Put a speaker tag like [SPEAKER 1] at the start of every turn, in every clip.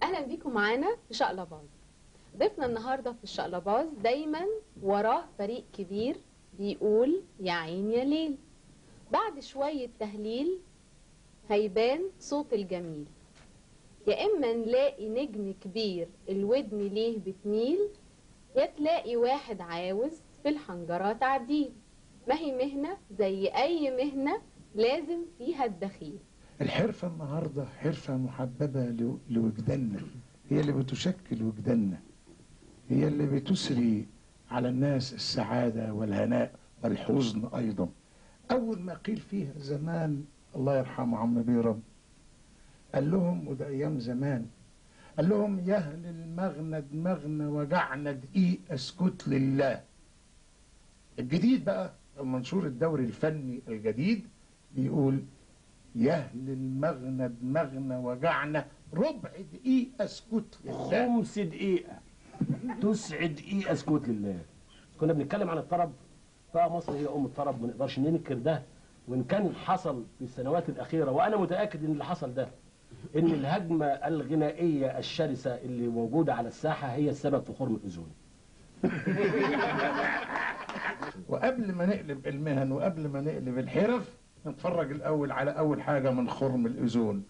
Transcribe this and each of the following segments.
[SPEAKER 1] اهلا بيكم معانا في شقلباز ضيفنا النهارده في الشقلباز دايما وراه فريق كبير بيقول يا عين يا ليل بعد شويه تهليل هيبان صوت الجميل يا اما نلاقي نجم كبير الودن ليه بتميل يا تلاقي واحد عاوز في الحنجره تعديل ما هي مهنه زي اي مهنه لازم فيها الدخيل
[SPEAKER 2] الحرفة النهاردة حرفة محببة لو- لوجداننا هي اللي بتشكل وجداننا هي اللي بتسري على الناس السعادة والهناء والحزن أيضا أول ما قيل فيها زمان الله يرحمه عم بيرم قال لهم وده أيام زمان قال لهم يا أهل المغنى دماغنا وجعنا دقيق اسكت لله الجديد بقى المنشور الدوري الفني الجديد بيقول يا اهل المغنى دماغنا وجعنا ربع دقيقة اسكت لله
[SPEAKER 3] خمس دقيقة تسع دقيقة اسكت لله كنا بنتكلم عن الطرب فمصر هي أم الطرب ما نقدرش ننكر ده وإن كان حصل في السنوات الأخيرة وأنا متأكد إن اللي حصل ده إن الهجمة الغنائية الشرسة اللي موجودة على الساحة هي السبب في خرم الأذون
[SPEAKER 2] وقبل ما نقلب المهن وقبل ما نقلب الحرف نتفرج الأول على أول حاجة من خرم الأذون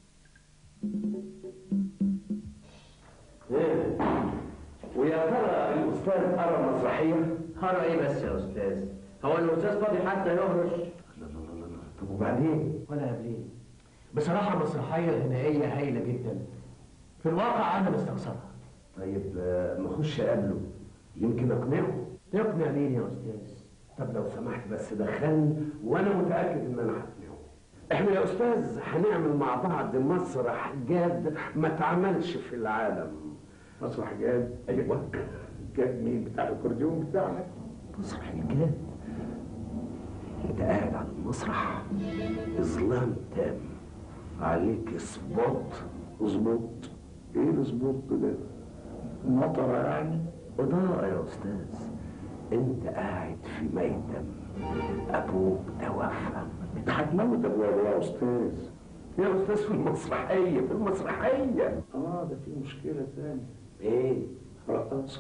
[SPEAKER 4] ويا ترى الاستاذ قرا مسرحيه؟
[SPEAKER 5] هرى ايه بس يا استاذ هو الاستاذ فاضي حتى يهرش
[SPEAKER 4] لا لا لا لا طب وبعدين؟
[SPEAKER 5] ولا قبلين بصراحه مسرحيه غنائيه هايله جدا في الواقع انا مستخسرها
[SPEAKER 4] طيب آه، نخش قبله يمكن اقنعه
[SPEAKER 5] تقنع مين يا استاذ
[SPEAKER 4] طب لو سمحت بس دخلني وانا متاكد ان انا هقنعه احنا يا استاذ هنعمل مع بعض مسرح جاد ما اتعملش في العالم مسرح جاد ايوه جاد مين بتاع الاكورديون بتاعنا مسرح الجاد انت قاعد على المسرح اظلام تام عليك سبوت اظبط ايه السبوت ده مطره يعني اضاءة يا استاذ انت قاعد في ميتم ابوك توفى انت هتموت ابويا ليه يا استاذ يا استاذ في المسرحيه في المسرحيه اه ده في مشكله ثانيه ايه رقاصه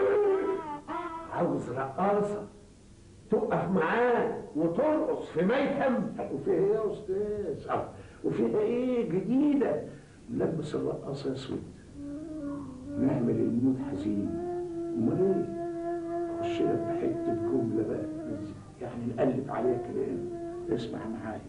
[SPEAKER 4] عاوز رقاصه تقف معاه وترقص في ميتم وفيها ايه يا استاذ آه، وفيها ايه جديده نلبس الرقاصه اسود نعمل المود حزين امال ايه خش لك بحته جمله بقى يعني نقلب عليها كلام اسمع معايا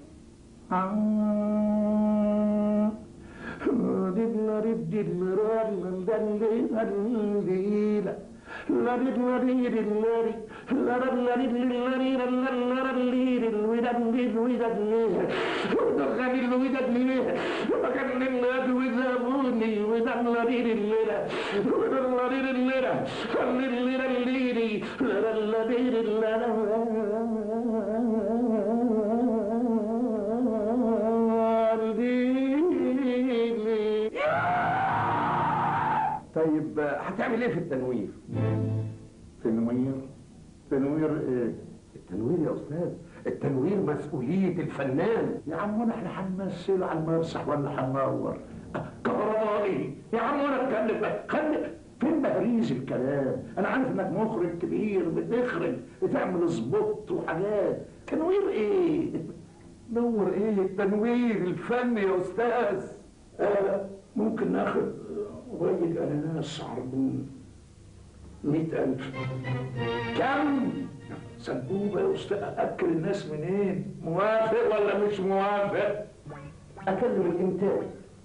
[SPEAKER 4] طيب هتعمل ايه في التنوير؟ تنوير؟ تنوير ايه؟ التنوير يا استاذ التنوير مسؤولية الفنان يا عم احنا هنمثل على المسرح ولا هننور؟ كهربائي يا عم انا اتكلم خلي فين بهريز الكلام؟ انا عارف انك مخرج كبير بتخرج بتعمل سبوت وحاجات تنوير ايه؟ نور ايه التنوير الفن يا استاذ؟ آه ممكن ناخد راجل اناناس عرضون مئة ألف كم؟ سبوبة يا أستاذ أكل الناس منين؟ موافق ولا مش موافق؟ أكلم الإنتاج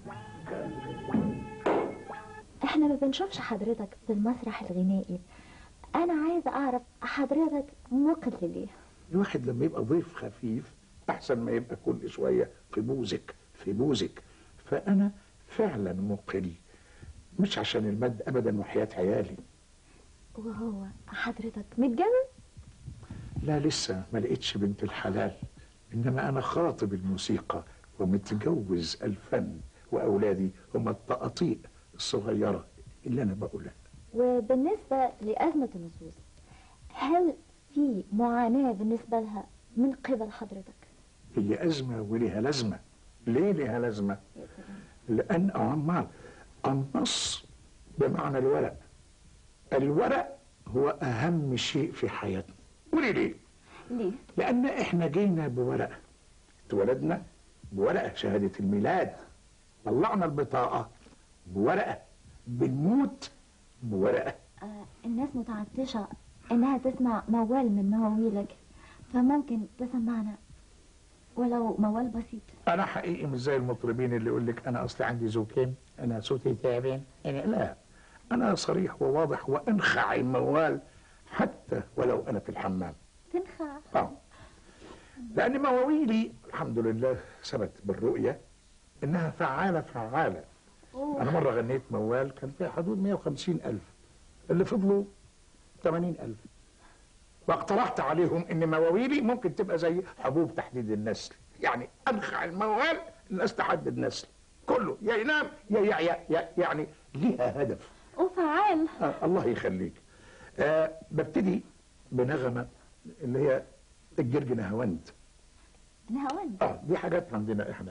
[SPEAKER 6] احنا ما بنشوفش حضرتك في المسرح الغنائي انا عايزه اعرف حضرتك مقل ليه
[SPEAKER 2] الواحد لما يبقى ضيف خفيف أحسن ما يبقى كل شوية في بوزك في بوزك فأنا فعلا مقل مش عشان المد أبدا وحياة عيالي
[SPEAKER 6] وهو حضرتك متجوز
[SPEAKER 2] لا لسه ما لقيتش بنت الحلال إنما أنا خاطب الموسيقى ومتجوز الفن وأولادي هم التقاطيع الصغيرة اللي أنا بقولها
[SPEAKER 6] وبالنسبه لازمه النصوص هل في معاناه بالنسبه لها من قبل حضرتك
[SPEAKER 2] هي أزمة ولها لازمة ليه لها لازمة؟ لأن أمال النص بمعنى الورق الورق هو اهم شيء في حياتنا قولي ليه
[SPEAKER 6] ليه؟
[SPEAKER 2] لان احنا جينا بورقه اتولدنا بورقه شهاده الميلاد طلعنا البطاقه بورقه بنموت بورقه
[SPEAKER 6] آه الناس متعطشة إنها تسمع موال من مواويلك فممكن تسمعنا ولو موال بسيط
[SPEAKER 2] انا حقيقي مش زي المطربين اللي يقول لك انا اصلي عندي ذوقين انا صوتي تعبان انا لا انا صريح وواضح وانخع الموال حتى ولو انا في الحمام
[SPEAKER 6] تنخع
[SPEAKER 2] اه لان مواويلي الحمد لله ثبت بالرؤيه انها فعاله فعاله انا مره غنيت موال كان فيها حدود 150 الف اللي فضلوا 80 الف واقترحت عليهم ان مواويلي ممكن تبقى زي حبوب تحديد النسل يعني انخع الموال الناس تحدد نسل كله يا ينام يا, يا, يا, يا يعني ليها هدف
[SPEAKER 6] وفعال
[SPEAKER 2] آه الله يخليك آه ببتدي بنغمه اللي هي الجرج نهاوند
[SPEAKER 6] نهاوند
[SPEAKER 2] اه دي حاجات عندنا احنا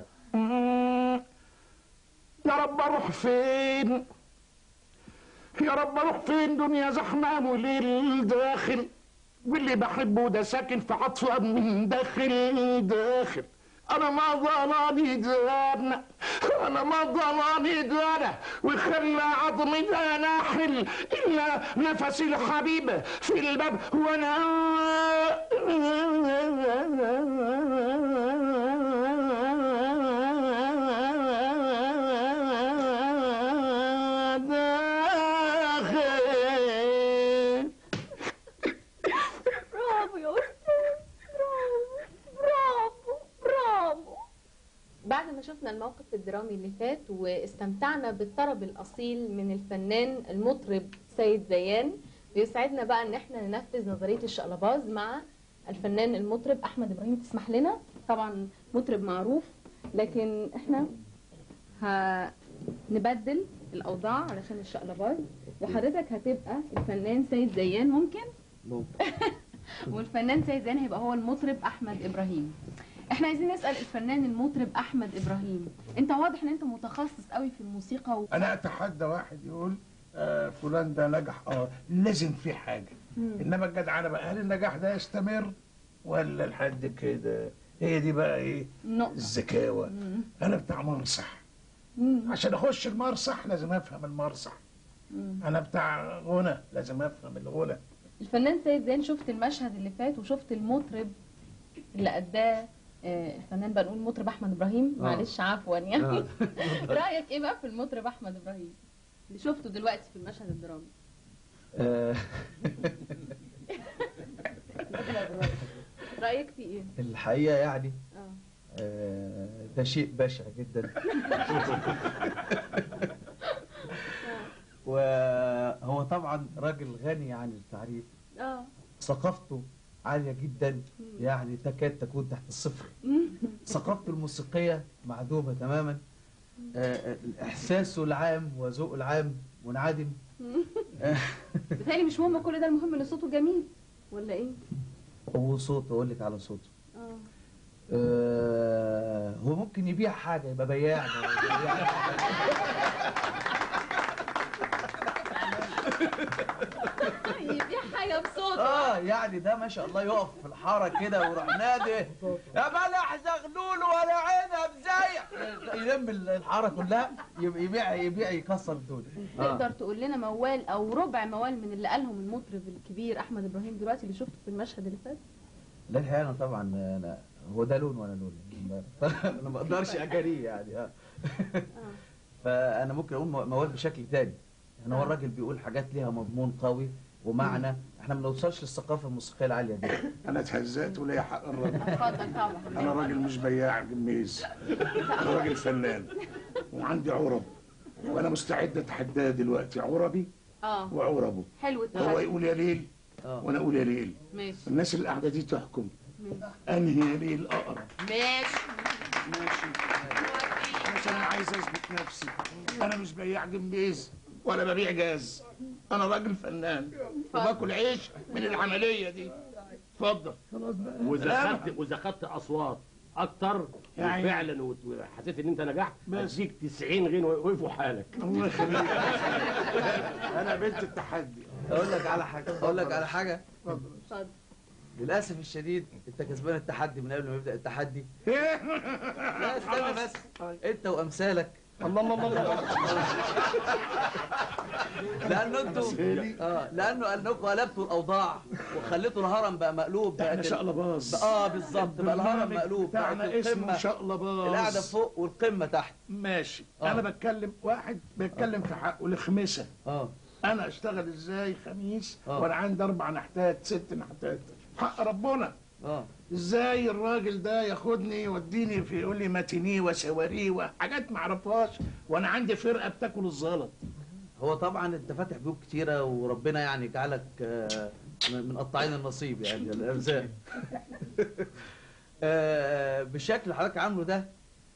[SPEAKER 2] يا رب اروح فين يا رب اروح فين دنيا زحمه وليل داخل واللي بحبه ده ساكن في عطفه من داخل داخل انا ما ضلاني دانا انا ما ضلاني دانا وخلى عظمي ده ناحل الا نفس الحبيب في الباب وانا داخل
[SPEAKER 6] برافو يا أستاذ برافو برافو برافو
[SPEAKER 1] بعد ما شفنا الموقف الدرامي اللي فات واستمتعنا بالطرب الأصيل من الفنان المطرب سيد زيان بيسعدنا بقى ان احنا ننفذ نظرية الشقلباز مع الفنان المطرب احمد ابراهيم تسمح لنا طبعا مطرب معروف لكن احنا هنبدل الاوضاع علشان الشقلباز وحضرتك هتبقى الفنان سيد زيان ممكن
[SPEAKER 3] ممكن
[SPEAKER 1] والفنان سيد زيان هيبقى هو المطرب احمد ابراهيم احنا عايزين نسال الفنان المطرب احمد ابراهيم انت واضح ان انت متخصص قوي في الموسيقى و...
[SPEAKER 2] انا اتحدى واحد يقول آه فلان ده نجح اه لازم في حاجه انما الجدعنه بقى هل النجاح ده يستمر ولا لحد كده هي دي بقى ايه
[SPEAKER 1] نقطة.
[SPEAKER 2] الذكاوه انا بتاع مرصح عشان اخش المرصح لازم افهم المرصح انا بتاع غنى لازم افهم الغنى
[SPEAKER 1] الفنان سيد زين شفت المشهد اللي فات وشفت المطرب اللي أداه آه، الفنان بقى نقول مطرب أحمد إبراهيم معلش عفوا يعني رأيك إيه بقى في المطرب أحمد إبراهيم اللي شفته دلوقتي في المشهد الدرامي
[SPEAKER 7] آه،
[SPEAKER 1] رأيك في إيه؟
[SPEAKER 7] الحقيقة يعني
[SPEAKER 1] آه.
[SPEAKER 7] آه، ده شيء بشع جدا وهو طبعا راجل غني عن التعريف
[SPEAKER 1] اه
[SPEAKER 7] ثقافته عالية جدا يعني تكاد تكون تحت الصفر ثقافته الموسيقية معدومة تماما آه، إحساسه العام وذوقه العام منعدم آه،
[SPEAKER 1] بتهيألي مش مهم كل ده المهم إن صوته جميل ولا إيه؟
[SPEAKER 7] هو صوته أقول لك على صوته
[SPEAKER 1] اه
[SPEAKER 7] آه، هو ممكن يبيع حاجة يبقى بياع
[SPEAKER 1] يبيع حاجة بصوته
[SPEAKER 7] اه يعني ده ما شاء الله يقف في الحارة كده ويروح نادي يا بلح زغلول ولا عنب زيك يلم الحارة كلها يب- يبيع يبيع يكسر الدنيا
[SPEAKER 1] تقدر تقول لنا موال أو ربع موال من اللي قالهم المطرب الكبير أحمد إبراهيم دلوقتي اللي شفته في المشهد اللي فات؟
[SPEAKER 7] لا الحقيقة أنا طبعا أنا هو ده لون وأنا لون أنا ما أقدرش أجاريه يعني آه. فأنا ممكن أقول مو- موال بشكل تاني يعني هو الراجل بيقول حاجات ليها مضمون قوي ومعنى احنا ما نوصلش للثقافة الموسيقية العالية دي
[SPEAKER 2] انا اتهزأت وليا حق الرد
[SPEAKER 1] اتفضل طبعا
[SPEAKER 2] انا راجل مش بياع جميز انا راجل فنان وعندي عرب وانا مستعد اتحداه دلوقتي عربي
[SPEAKER 1] اه
[SPEAKER 2] وعربه
[SPEAKER 1] حلو
[SPEAKER 2] هو
[SPEAKER 1] التحدي
[SPEAKER 2] يقول يا ليل
[SPEAKER 7] آه.
[SPEAKER 2] وانا اقول يا ليل
[SPEAKER 1] ماشي
[SPEAKER 2] الناس اللي قاعده دي تحكم انهي يا ليل اقرب
[SPEAKER 1] ماشي
[SPEAKER 2] ماشي عشان انا عايز اثبت نفسي انا مش بياع جميز ولا ببيع جاز انا راجل فنان وباكل عيش من العمليه دي اتفضل
[SPEAKER 3] واذا خدت واذا خدت اصوات اكتر
[SPEAKER 2] يا عيني.
[SPEAKER 3] فعلا وحسيت ان انت نجحت
[SPEAKER 2] بس.
[SPEAKER 3] اديك 90 غين وقفوا حالك
[SPEAKER 2] الله يخليك انا بنت التحدي
[SPEAKER 7] اقول لك على حاجه اقول لك على حاجه
[SPEAKER 1] اتفضل
[SPEAKER 7] للاسف الشديد انت كسبان التحدي من قبل ما يبدا التحدي لا استنى بس انت وامثالك
[SPEAKER 2] الله الله الله
[SPEAKER 7] لانه انتوا
[SPEAKER 2] سيدي.
[SPEAKER 7] اه لانه انكم قلبتوا الاوضاع وخليتوا الهرم بقى مقلوب
[SPEAKER 2] احنا
[SPEAKER 7] بقت ال-
[SPEAKER 2] شقلباز
[SPEAKER 7] اه بالظبط بقى الهرم
[SPEAKER 2] البرنامج
[SPEAKER 7] مقلوب بقت
[SPEAKER 2] بتاعنا اسمه
[SPEAKER 7] القمه
[SPEAKER 2] شقلباز
[SPEAKER 7] القعده فوق والقمه تحت
[SPEAKER 2] ماشي
[SPEAKER 7] آه.
[SPEAKER 2] انا بتكلم واحد بيتكلم في حقه الخميسه
[SPEAKER 7] اه
[SPEAKER 2] انا اشتغل ازاي خميس
[SPEAKER 7] آه.
[SPEAKER 2] وانا عندي اربع نحتات ست نحتات حق ربنا
[SPEAKER 7] اه
[SPEAKER 2] ازاي الراجل ده ياخدني يوديني في يقول لي ماتينيه وسواريه وحاجات ما اعرفهاش وانا عندي فرقه بتاكل الزلط
[SPEAKER 7] هو طبعا انت فاتح بيوت كتيره وربنا يعني جعلك آه، من من قطاعين النصيب يعني الارزاق آه، بالشكل اللي حضرتك عامله ده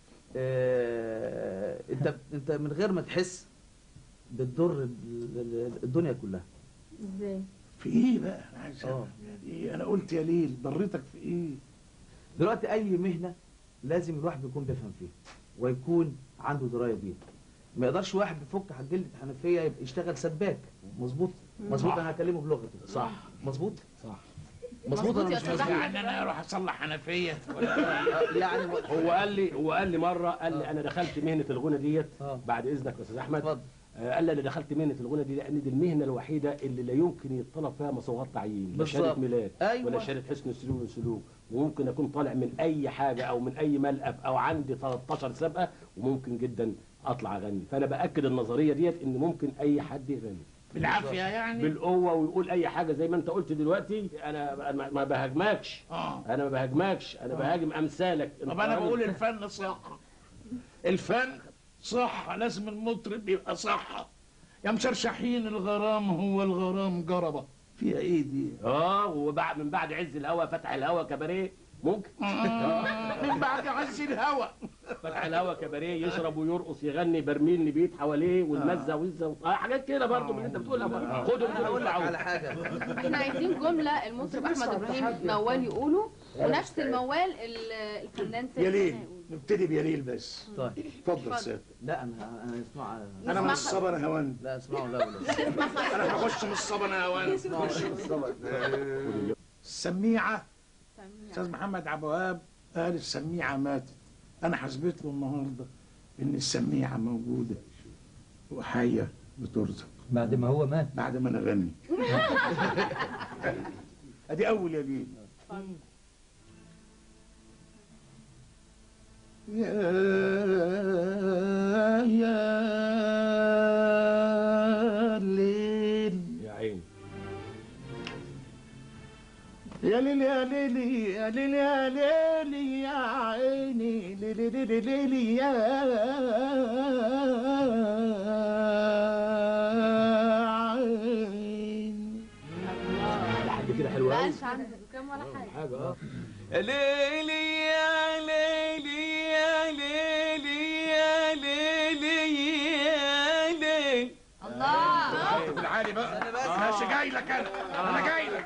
[SPEAKER 7] آه، انت انت من غير ما تحس بتضر ال- ال- الدنيا كلها
[SPEAKER 1] ازاي
[SPEAKER 2] في ايه بقى انا عايز
[SPEAKER 7] آه.
[SPEAKER 2] أفهم يعني ايه انا قلت يا ليل ضرتك في ايه
[SPEAKER 7] دلوقتي اي مهنه لازم الواحد يكون بيفهم فيها ويكون عنده درايه بيها ما يقدرش واحد بيفك على جلده حنفيه يبقى يشتغل سباك مظبوط مظبوط انا هكلمه بلغته
[SPEAKER 3] صح
[SPEAKER 7] مظبوط
[SPEAKER 3] صح
[SPEAKER 7] مظبوط
[SPEAKER 1] مظبوط
[SPEAKER 7] انا
[SPEAKER 1] يا
[SPEAKER 7] مش
[SPEAKER 1] أستاذ
[SPEAKER 7] مظبوط
[SPEAKER 2] يعني انا اروح اصلح حنفيه
[SPEAKER 7] آه، يعني
[SPEAKER 3] هو قال لي هو قال لي مره قال لي انا دخلت مهنه الغنى ديت
[SPEAKER 7] آه.
[SPEAKER 3] بعد اذنك يا استاذ احمد
[SPEAKER 7] اتفضل
[SPEAKER 3] آه، قال لي انا دخلت مهنه الغنى دي لان دي المهنه الوحيده اللي لا يمكن يتطلب فيها مصوغات تعيين لا
[SPEAKER 7] بالظبط.
[SPEAKER 3] شهاده ميلاد
[SPEAKER 7] أيوة.
[SPEAKER 3] ولا شهاده حسن سلوك وسلوك وممكن اكون طالع من اي حاجه او من اي ملقف او عندي 13 سابقه وممكن جدا اطلع اغني فانا باكد النظريه ديت ان ممكن اي حد يغني
[SPEAKER 2] بالعافيه يعني
[SPEAKER 3] بالقوه ويقول اي حاجه زي ما انت قلت دلوقتي انا أنا ما بهاجمكش
[SPEAKER 2] اه
[SPEAKER 3] انا ما بهاجمكش انا بهاجم امثالك
[SPEAKER 2] طب انا بقول الفن صح الفن صح لازم المطرب يبقى صح يا مشرشحين الغرام هو الغرام جربه فيها ايه دي
[SPEAKER 3] اه وبعد من بعد عز الهوا فتح الهوا كباريه ممكن
[SPEAKER 2] من بعد عز الهوى
[SPEAKER 3] فتح الهوا كباريه يشرب ويرقص يغني برميل نبيت حواليه والمزه والزه آه حاجات كده برضه من اللي انت بتقولها برضه. خدهم
[SPEAKER 7] انا هقول
[SPEAKER 3] دول
[SPEAKER 7] لك على
[SPEAKER 3] على
[SPEAKER 7] حاجه
[SPEAKER 1] احنا عايزين جمله المطرب احمد ابراهيم موال يقوله ونفس الموال ال- الفنان سيد
[SPEAKER 2] يا ليل
[SPEAKER 1] منى يقوله.
[SPEAKER 2] نبتدي بيا ليل بس
[SPEAKER 7] طيب
[SPEAKER 2] اتفضل سيد
[SPEAKER 7] لا انا انا اسمع
[SPEAKER 2] انا من الصبا هوان
[SPEAKER 7] لا اسمعوا لا ولا
[SPEAKER 2] انا هخش من الصبا هوان السميعه استاذ محمد عبد الوهاب قال السميعه ماتت انا حسبت له النهارده ان السميعه موجوده وحيه بترزق
[SPEAKER 8] بعد ما هو مات
[SPEAKER 2] بعد ما انا اغني ادي اول يا ليل يا يا ليل
[SPEAKER 3] يا عيني
[SPEAKER 2] يا ليل يا ليل يا ليل يا ليل يا عيني ليل ليل ليل يا عيني
[SPEAKER 3] لحد كده حلو
[SPEAKER 1] لا
[SPEAKER 3] قوي
[SPEAKER 1] قالش عنده زكام ولا حاجه
[SPEAKER 3] حاجه اه
[SPEAKER 7] يا ليلي يا ليلي يا ليلي يا ليلي يا ليل
[SPEAKER 1] الله
[SPEAKER 2] في العالي بقى
[SPEAKER 7] أنا بس.
[SPEAKER 2] ماشي جاي لك انا انا جاي لك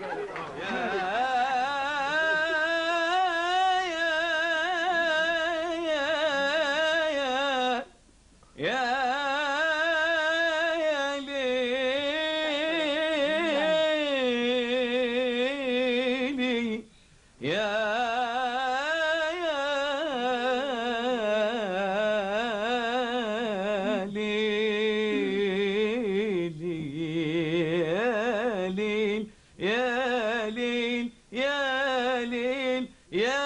[SPEAKER 7] يا ليل يا ليل يا ليل يا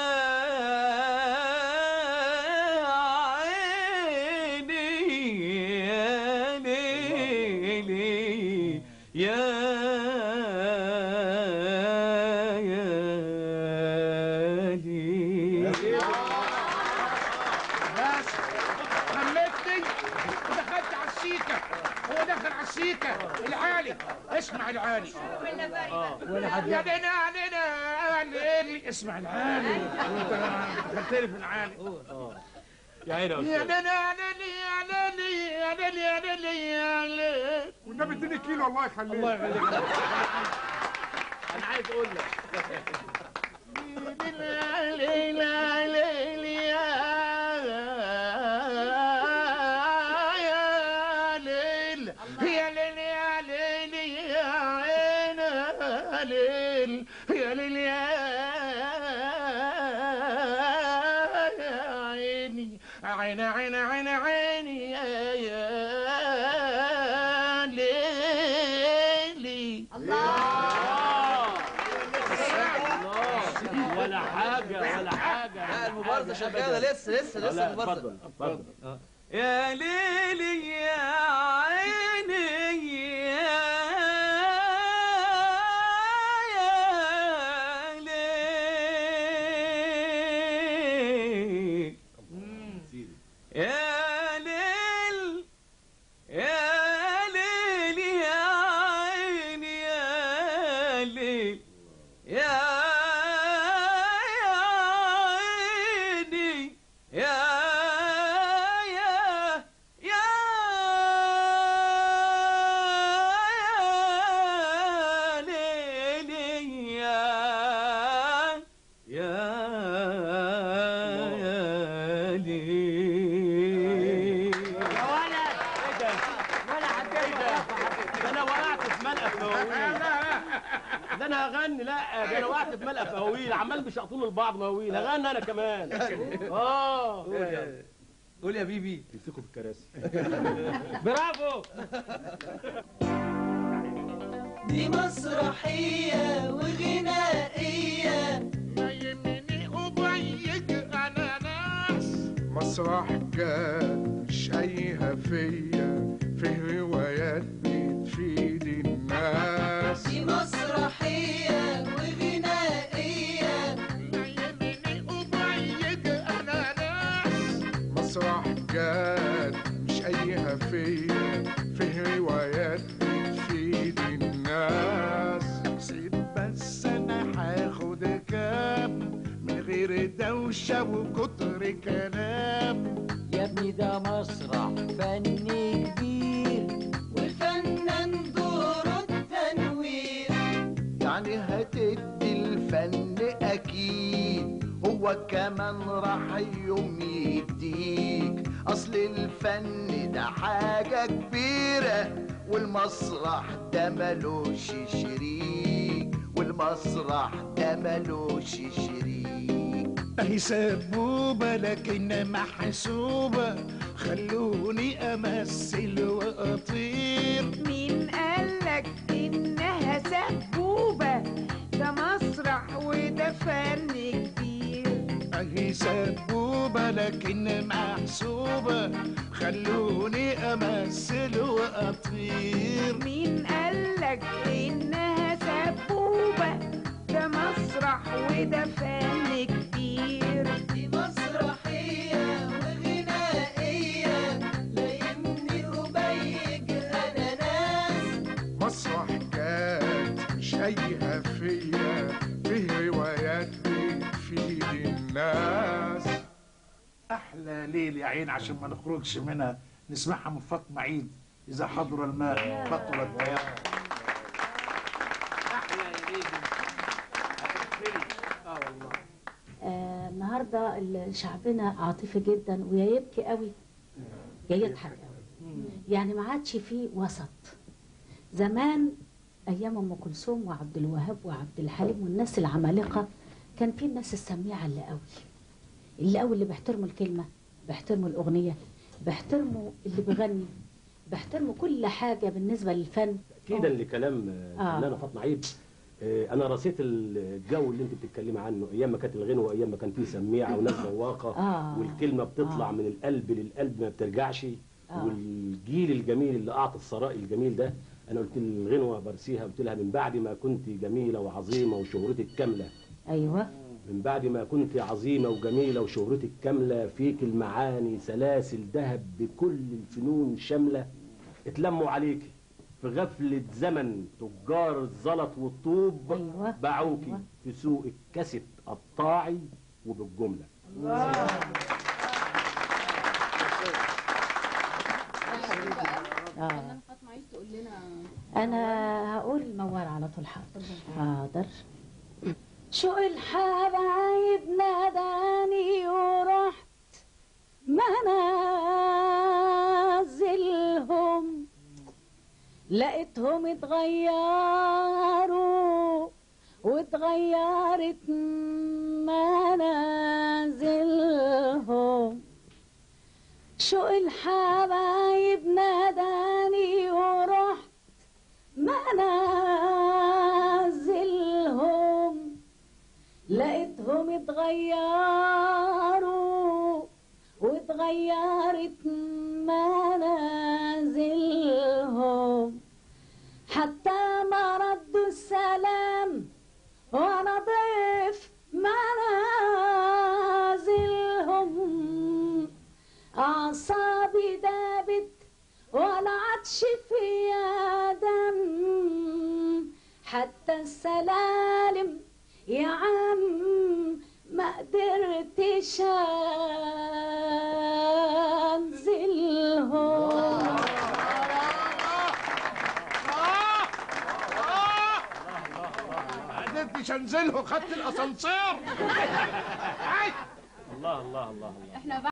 [SPEAKER 7] عيني يا ليلي يا يا ليل
[SPEAKER 2] بس خلتني ودخلت على السيكه هو دخل على السيكه العالي اسمع العالي يا دينا علينا علي اسمع العالي انت دخلت لي في العالي
[SPEAKER 3] يا عيني يا
[SPEAKER 2] يا
[SPEAKER 3] استاذ
[SPEAKER 2] دينا علي يا ليلي يا ليلي يا ليلي يا ليلي
[SPEAKER 9] والنبي اديني كيلو الله يخليك
[SPEAKER 2] الله يخليك
[SPEAKER 3] انا عايز اقول لك
[SPEAKER 2] ليل يا ليل يا ليل يا ليل يا ليل يا عين يا ليل يا ليل يا عيني عين عين عين عيني يا يا ليلي
[SPEAKER 3] ولا حاجه ولا حاجه
[SPEAKER 7] لا المبارزه شغاله لسه لسه
[SPEAKER 3] لا
[SPEAKER 7] لسه المبارزه
[SPEAKER 3] اتفضل اتفضل
[SPEAKER 7] يا ليلي يا عيني يا يا ليل يا ليل يا ليل يا عيني يا ليل يا يا عيني يا يا يا يا ليلي يا يا يا ليل
[SPEAKER 3] يا ولد ايه ده ولا حاجه ايه ده ده انا وقعت في ملقى مواويل ده انا هغني لا ده انا وقعت في ملقى مواويل عمال بيشقطوني لبعض مواويل هغني انا كمان اه
[SPEAKER 7] قول يا بيبي
[SPEAKER 3] يمسكوا في الكراسي برافو
[SPEAKER 8] دي مسرحية وغنائية
[SPEAKER 2] يميني وبيك انا ناس مسرح جاد مش اي هفية في روايات بتفيد الناس
[SPEAKER 8] دي مسرحية وغنائية
[SPEAKER 2] يميني وبيك انا ناس مسرح جاد مش اي هفية في روايات بتفيد الناس سيب بس انا هاخد كام من غير دوشة وكتر كلام
[SPEAKER 8] يا ابني ده مسرح فني كبير والفنان دوره التنوير
[SPEAKER 9] يعني هتدي الفن اكيد هو كمان راح يوم يديك اصل الفن ده حاجة كبيرة والمسرح ده ملوش شريك والمسرح ده ملوش شريك
[SPEAKER 2] اهي سبوبة لكن محسوبة خلوني امثل واطير
[SPEAKER 10] مين قالك انها سبوبة ده مسرح وده فن كبير
[SPEAKER 2] اهي سبوبة لكن محسوبة خلوني امثل واطير
[SPEAKER 10] مين قالك انها سبوبة ده مسرح وده فن كبير
[SPEAKER 8] دي مسرحية وغنائية لا يمني أبيج أناناس
[SPEAKER 2] مسرح كان مش اي هفية فيه روايات بتفيد الناس احلى ليل يا عين عشان ما نخرجش منها نسمعها من فاطمه عيد اذا حضر الماء بطل الضياء
[SPEAKER 11] آه النهارده ال- شعبنا عاطفي جدا ويا يبكي قوي يا يضحك قوي يعني ما عادش فيه وسط زمان ايام ام كلثوم وعبد الوهاب وعبد الحليم والناس العمالقه كان في الناس السميعه اللي قوي اللي قوي اللي بيحترموا الكلمه بيحترموا الاغنيه بيحترموا اللي بيغني بيحترموا كل حاجه بالنسبه للفن
[SPEAKER 3] تأكيدا لكلام
[SPEAKER 11] آه.
[SPEAKER 3] آه. فنانة فاطمة عيد آه، انا رصيت الجو اللي انت بتتكلمي عنه ايام ما كانت الغنوه ايام ما كان فيه سميعه وناس ذواقه
[SPEAKER 11] آه.
[SPEAKER 3] والكلمه بتطلع
[SPEAKER 11] آه.
[SPEAKER 3] من القلب للقلب ما بترجعش
[SPEAKER 11] آه.
[SPEAKER 3] والجيل الجميل اللي اعطى الثراء الجميل ده انا قلت الغنوه برسيها قلت لها من بعد ما كنت جميله وعظيمه وشهرتك كامله
[SPEAKER 11] ايوه
[SPEAKER 3] من بعد ما كنت عظيمة وجميلة وشهرتك كاملة فيك المعاني سلاسل ذهب بكل الفنون شاملة اتلموا عليك في غفلة زمن تجار الزلط والطوب
[SPEAKER 11] أيوة.
[SPEAKER 3] باعوكي
[SPEAKER 11] أيوة.
[SPEAKER 3] في سوق الكسب الطاعي وبالجملة
[SPEAKER 11] آه.
[SPEAKER 1] فاطمه عايز تقول لنا
[SPEAKER 11] انا هقول موال على طول حاضر حاضر شوق الحبايب ناداني ورحت منازلهم لقيتهم اتغيروا واتغيرت منازلهم شوق الحبايب ناداني ورحت منازلهم لقيتهم اتغيروا واتغيرت منازلهم حتى ما ردوا السلام وانا ضيف منازلهم اعصابي دابت ولا عادش فيها دم حتى السلالم يا عم ما قدرتش انزلهم
[SPEAKER 2] ما قدرتش انزله خدت الاسانسير
[SPEAKER 3] الله الله الله الله
[SPEAKER 1] احنا